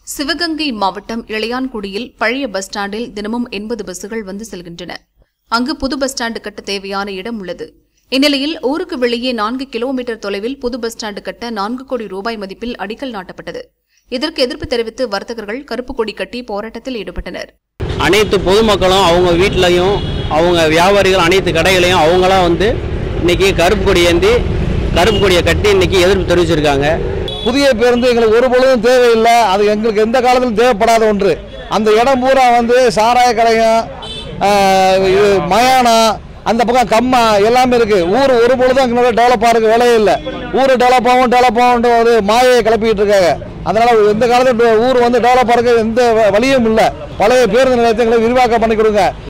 சிவகங்கை மாவட்டம் இளையான்குடியில் பழைய பஸ் ஸ்டாண்டில் தினமும் எண்பது பஸ்கள் வந்து செல்கின்றன அங்கு புது பஸ் ஸ்டாண்டு கட்ட தேவையான இடம் உள்ளது இந்நிலையில் ஊருக்கு வெளியே நான்கு கிலோமீட்டர் தொலைவில் புது பஸ் ஸ்டாண்டு கட்ட நான்கு கோடி ரூபாய் மதிப்பில் அடிக்கல் நாட்டப்பட்டது இதற்கு எதிர்ப்பு தெரிவித்து வர்த்தகர்கள் கருப்பு கொடி கட்டி போராட்டத்தில் ஈடுபட்டனர் அனைத்து பொதுமக்களும் அவங்க வீட்லையும் அவங்க வியாபாரிகள் அனைத்து கடைகளையும் அவங்களாம் வந்து இன்னைக்கு கருப்பு கொடி ஏந்தி கருப்பு கொடியை கட்டி இன்னைக்கு எதிர்ப்பு தெரிவிச்சிருக்காங்க புதிய பேருந்து எங்களுக்கு ஒரு பொழுதும் தேவையில்லை அது எங்களுக்கு எந்த காலத்திலும் தேவைப்படாத ஒன்று அந்த இடம் பூரா வந்து சாராய கடையும் ஆஹ், இது மயானம் அந்த பக்கம் கம்மா எல்லாமே இருக்கு ஊர் ஒரு பொழுதும் எங்களோட டெவலப் ஆகிறதுக்கு வேலையே இல்லை ஊர் டெவலப் ஆகும் டெவலப் ஆகும்ன்ற ஒரு மாயை கிளப்பிட்டு இருக்காங்க அதனால எந்த காலத்துல ஊர் வந்து டெவலப் ஆகிறதுக்கு எந்த வழியும் இல்லை பழைய பேருந்து நிலையத்தை எங்களுக்கு விரிவாக்கம் பண்ணி கொடுங்க